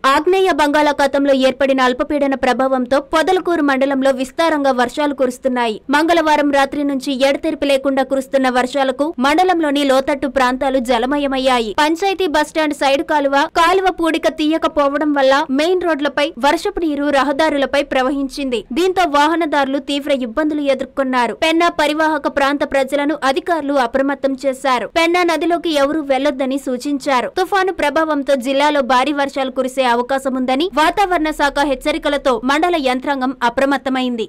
ఆగ్నేయ బంగాళాఖాతంలో ఏర్పడిన అల్పపీడన ప్రభావంతో పొదలకూరు మండలంలో విస్తారంగా వర్షాలు కురుస్తున్నాయి మంగళవారం రాత్రి నుంచి ఎడతెరిపి లేకుండా కురుస్తున్న వర్షాలకు మండలంలోని లోతట్టు ప్రాంతాలు జలమయమయ్యాయి పంచాయతీ బస్టాండ్ సైడ్ కాలువ కాలువ పూడిక తీయకపోవడం వల్ల మెయిన్ రోడ్లపై వర్షపు నీరు రహదారులపై ప్రవహించింది దీంతో వాహనదారులు తీవ్ర ఇబ్బందులు ఎదుర్కొన్నారు పెన్నా పరివాహక ప్రాంత ప్రజలను అధికారులు అప్రమత్తం చేశారు పెన్నా నదిలోకి ఎవరూ వెళ్లొద్దని సూచించారు తుఫాను ప్రభావంతో జిల్లాలో భారీ వర్షాలు కురిసే అవకాశముందని వాతావరణ శాఖ హెచ్చరికలతో మండల యంత్రాంగం అప్రమత్తమైంది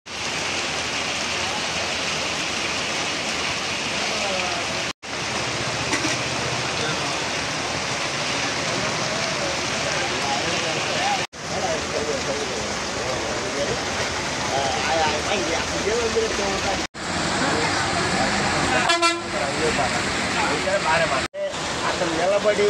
అతను నిలబడి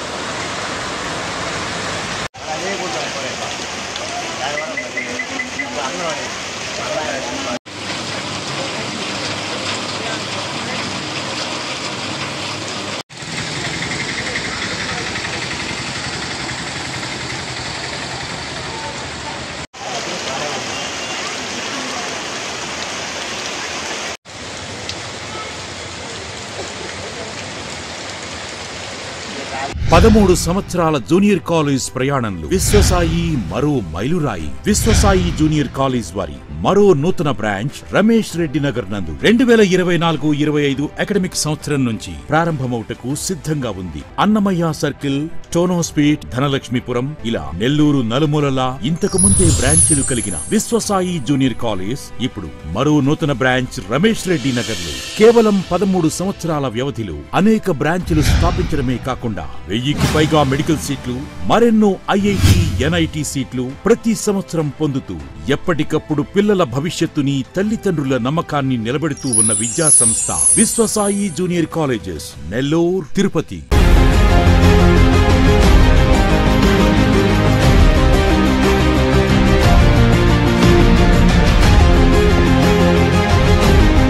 పదమూడు సంవత్సరాల జూనియర్ కాలేజ్ ప్రయాణంలో విశ్వసాయి మరో మైలురాయి విశ్వసాయి జూనియర్ కాలేజ్ వారి మరో నూతన బ్రాంచ్ రమేష్ రెడ్డి నగర్ నందు రెండు వేల ఇరవై నాలుగు ఇరవై ఐదు అకాడమిక్ సంవత్సరం నుంచి ప్రారంభమవుటకు సిద్ధంగా ఉంది అన్నమయ్య సర్కిల్ టోనోస్పీట్ ధనలక్ష్మీపురం ఇలా నెల్లూరు నలుమూలలా ఇంతకు ముందే బ్రాంచీలు కలిగిన విశ్వసాయి జూనియర్ కాలేజ్ ఇప్పుడు మరో నూతన బ్రాంచ్ రమేష్ రెడ్డి నగర్ లో కేవలం పదమూడు సంవత్సరాల వ్యవధిలో అనేక బ్రాంచ్లు స్థాపించడమే కాకుండా వెయ్యికి పైగా మెడికల్ సీట్లు మరెన్నో ఐఐటి ఎన్ఐటి సీట్లు ప్రతి సంవత్సరం పొందుతూ ఎప్పటికప్పుడు పిల్లల భవిష్యత్తుని తల్లిదండ్రుల నమ్మకాన్ని నిలబెడుతూ ఉన్న విద్యా సంస్థ విశ్వసాయి జూనియర్ కాలేజెస్ నెల్లూరు తిరుపతి